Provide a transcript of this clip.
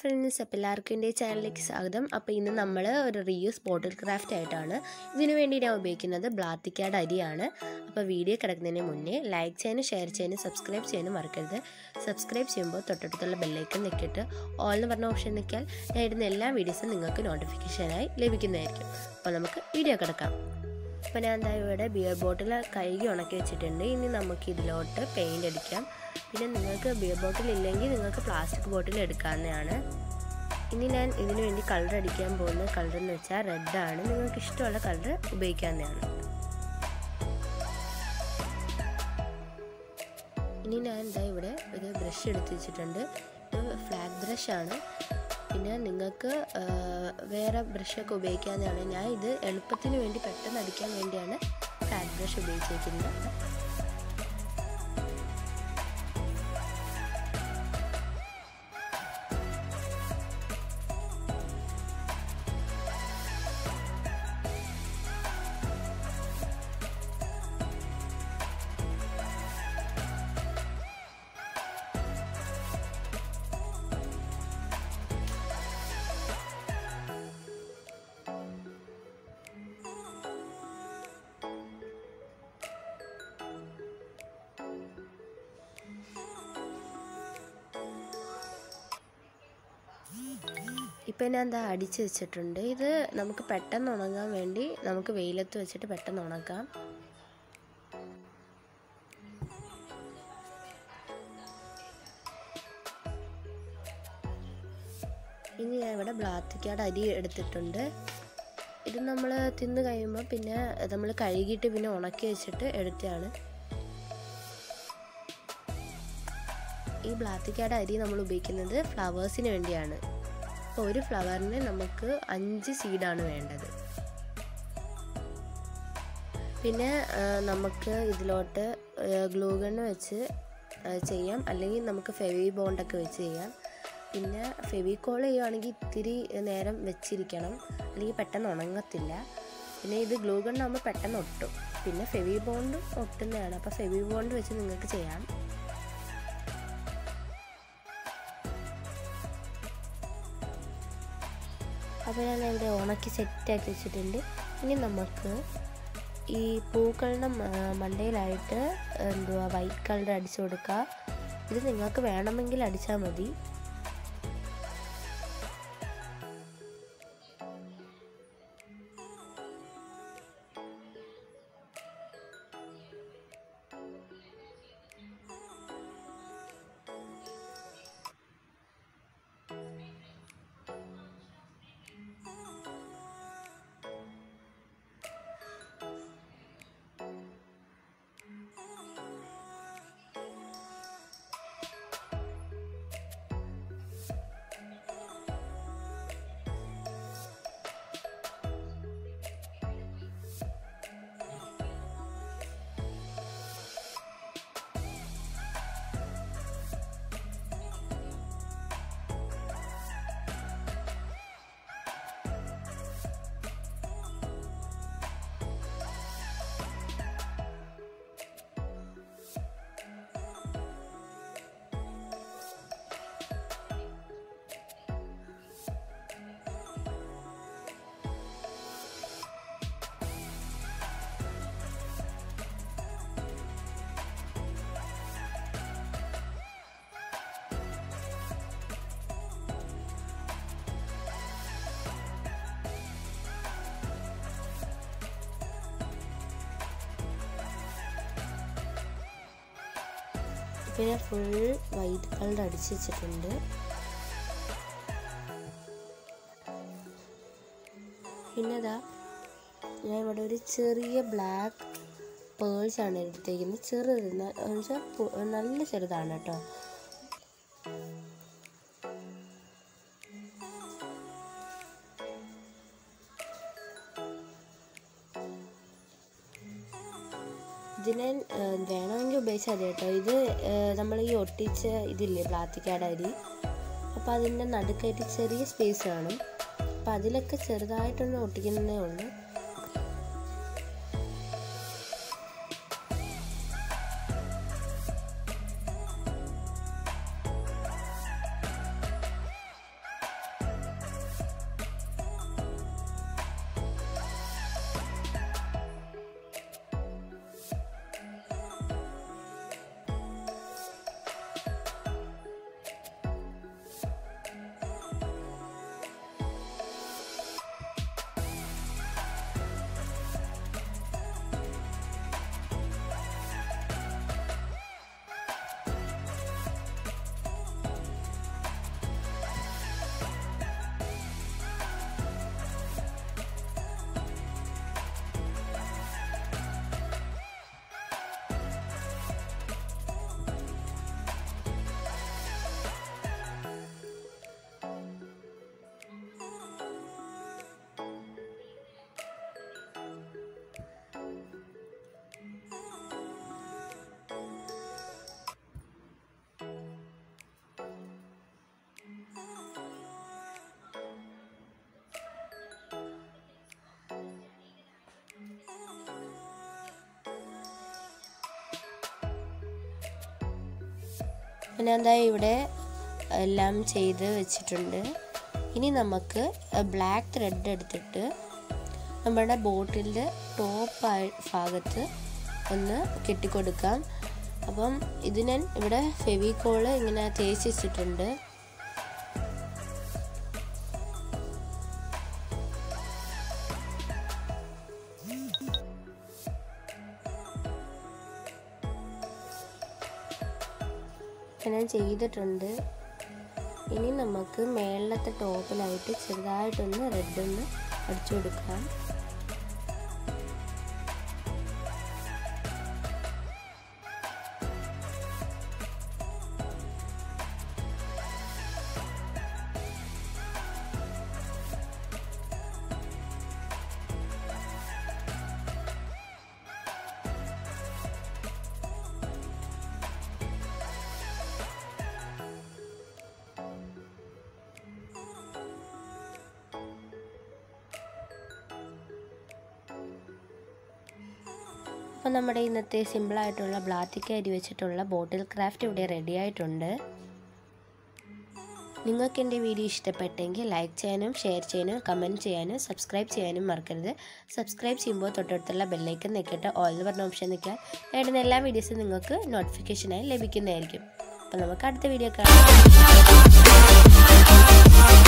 friends അപ്പോൾ എല്ലാവർക്കും എൻ്റെ ചാനലിലേക്ക് സ്വാഗതം അപ്പോൾ ഇന്ന് നമ്മൾ ഒരു റീയൂസ് ബോട്ടിൽ ക്രാഫ്റ്റ് ആയിട്ടാണ് ഇതിനു വേണ്ടി ഞാൻ ഉപയോഗിക്കുന്നത് ബ്ലാത്തിക്കാട് അരിയാണ് അപ്പോൾ വീഡിയോ കിടക്കുന്നതിന് മുന്നേ ലൈക്ക് ചെയ്യാനും ഷെയർ ചെയ്യാനും സബ്സ്ക്രൈബ് ചെയ്യാനും മറക്കരുത് സബ്സ്ക്രൈബ് ചെയ്യുമ്പോൾ തൊട്ടടുത്തുള്ള ബെല്ലൈക്കൺ നിൽക്കിയിട്ട് ഓൾ എന്ന് പറഞ്ഞ ഓപ്ഷൻ നിൽക്കിയാൽ ഞാൻ ഇടുന്ന എല്ലാ വീഡിയോസും നിങ്ങൾക്ക് നോട്ടിഫിക്കേഷനായി ലഭിക്കുന്നതായിരിക്കും അപ്പോൾ നമുക്ക് വീഡിയോ കിടക്കാം അപ്പോൾ ഞാൻ എന്താ ഇവിടെ ബിയർ ബോട്ടിൽ കഴുകി ഉണക്കി വെച്ചിട്ടുണ്ട് ഇനി നമുക്ക് ഇതിലോട്ട് പെയിൻ്റ് അടിക്കാം പിന്നെ നിങ്ങൾക്ക് ബിയർ ബോട്ടിൽ ഇല്ലെങ്കിൽ നിങ്ങൾക്ക് പ്ലാസ്റ്റിക് ബോട്ടിൽ എടുക്കാവുന്നതാണ് ഇനി ഞാൻ ഇതിനു വേണ്ടി കളർ അടിക്കാൻ പോകുന്ന കളർ എന്ന് വെച്ചാൽ റെഡാണ് നിങ്ങൾക്ക് ഇഷ്ടമുള്ള കളർ ഉപയോഗിക്കാവുന്നതാണ് ഇനി ഞാൻ എന്താ ഇവിടെ ഒരു ബ്രഷ് എടുത്ത് വെച്ചിട്ടുണ്ട് ഇത് ഫ്ലാഗ് ബ്രഷാണ് പിന്നെ നിങ്ങൾക്ക് വേറെ ബ്രഷൊക്കെ ഉപയോഗിക്കാവുന്നതാണ് ഞാൻ ഇത് എളുപ്പത്തിന് വേണ്ടി പെട്ടെന്ന് അടിക്കാൻ വേണ്ടിയാണ് ഫ്ലാഗ് ബ്രഷ് ഉപയോഗിച്ചിരിക്കുന്നത് ഇപ്പം ഞാൻ എന്താ അടിച്ച് വെച്ചിട്ടുണ്ട് ഇത് നമുക്ക് പെട്ടെന്ന് ഉണങ്ങാൻ വേണ്ടി നമുക്ക് വെയിലത്ത് വെച്ചിട്ട് പെട്ടെന്ന് ഉണക്കാം ഇനി ഞാൻ ഇവിടെ ബ്ലാത്തിക്കാട് അരി എടുത്തിട്ടുണ്ട് ഇത് നമ്മൾ തിന്ന് കഴിയുമ്പോൾ പിന്നെ നമ്മൾ കഴുകിയിട്ട് പിന്നെ ഉണക്കി വെച്ചിട്ട് എടുത്തതാണ് ഈ ബ്ലാത്തിക്കാട് അരി നമ്മൾ ഉപയോഗിക്കുന്നത് ഫ്ലവേഴ്സിന് വേണ്ടിയാണ് അപ്പോൾ ഒരു ഫ്ലവറിന് നമുക്ക് അഞ്ച് സീഡാണ് വേണ്ടത് പിന്നെ നമുക്ക് ഇതിലോട്ട് ഗ്ലൂ ഗണ്ണ് വെച്ച് ചെയ്യാം അല്ലെങ്കിൽ നമുക്ക് ഫെവി ബോണ്ടൊക്കെ വെച്ച് ചെയ്യാം പിന്നെ ഫെവിക്കോൾ ചെയ്യുവാണെങ്കിൽ ഇത്തിരി നേരം വെച്ചിരിക്കണം അല്ലെങ്കിൽ പെട്ടെന്ന് ഉണങ്ങത്തില്ല പിന്നെ ഇത് ഗ്ലൂ ഗണ്ണാകുമ്പോൾ പെട്ടെന്ന് ഒട്ടും പിന്നെ ഫെവി ബോണ്ടും ഒട്ടുന്നതാണ് അപ്പോൾ ഫെവി ബോണ്ട് വെച്ച് നിങ്ങൾക്ക് ചെയ്യാം അപ്പോൾ ഞാൻ ഇവിടെ ഉണക്കി സെറ്റാക്കി വെച്ചിട്ടുണ്ട് ഇനി നമുക്ക് ഈ പൂക്കളുടെ മണ്ടയിലായിട്ട് എന്തുവാ വൈറ്റ് കളർ അടിച്ചു കൊടുക്കുക ഇത് നിങ്ങൾക്ക് വേണമെങ്കിൽ അടിച്ചാൽ മതി പിന്നെ ഫുൾ വൈറ്റ് കളർ അടിച്ച് വെച്ചിട്ടുണ്ട് പിന്നെതാ ഞാൻ ഇവിടെ ഒരു ചെറിയ ബ്ലാക്ക് പേൾസ് ആണ് എടുത്തേക്കുന്നത് ചെറുത് വെച്ചാൽ നല്ല ചെറുതാണ് കേട്ടോ ഇതിനെ വേണമെങ്കിൽ ഉപയോഗിച്ചാൽ മതി കേട്ടോ ഇത് നമ്മൾ ഈ ഒട്ടിച്ച ഇതില്ലേ പ്ലാസ്റ്റിക്കാട് അരി അപ്പോൾ അതിൻ്റെ നടുക്കായിട്ട് ചെറിയ സ്പേസ് കാണും അപ്പോൾ അതിലൊക്കെ ചെറുതായിട്ടൊന്ന് ഒട്ടിക്കുന്നതേ ഉള്ളൂ പിന്നെ എന്താ ഇവിടെ എല്ലാം ചെയ്ത് വെച്ചിട്ടുണ്ട് ഇനി നമുക്ക് ബ്ലാക്ക് ത്രെഡ് എടുത്തിട്ട് നമ്മുടെ ബോട്ടിലിൻ്റെ ടോപ്പ് ഭാഗത്ത് ഒന്ന് കെട്ടിക്കൊടുക്കാം അപ്പം ഇത് ഞാൻ ഇവിടെ ഫെവിക്കോള് ഇങ്ങനെ തേച്ച് വെച്ചിട്ടുണ്ട് ഞാൻ ചെയ്തിട്ടുണ്ട് ഇനി നമുക്ക് മേളത്തെ ടോപ്പിലായിട്ട് ചെറുതായിട്ടൊന്ന് റെഡ് ഒന്ന് അടിച്ചു കൊടുക്കാം അപ്പോൾ നമ്മുടെ ഇന്നത്തെ സിമ്പിളായിട്ടുള്ള ബ്ലാത്തിക്ക അരി വെച്ചിട്ടുള്ള ബോട്ടിൽ ക്രാഫ്റ്റ് ഇവിടെ റെഡി ആയിട്ടുണ്ട് നിങ്ങൾക്ക് എൻ്റെ വീഡിയോ ഇഷ്ടപ്പെട്ടെങ്കിൽ ലൈക്ക് ചെയ്യാനും ഷെയർ ചെയ്യാനും കമൻറ്റ് ചെയ്യാനും സബ്സ്ക്രൈബ് ചെയ്യാനും മറക്കരുത് സബ്സ്ക്രൈബ് ചെയ്യുമ്പോൾ തൊട്ടടുത്തുള്ള ബെല്ലൈക്കൻ നിൽക്കട്ടെ ഓൾ എന്ന് പറഞ്ഞ ഓപ്ഷൻ നിൽക്കാൻ വേണ്ടുന്ന എല്ലാ വീഡിയോസും നിങ്ങൾക്ക് നോട്ടിഫിക്കേഷനായി ലഭിക്കുന്നതായിരിക്കും അപ്പോൾ നമുക്ക് അടുത്ത വീഡിയോ കാണാം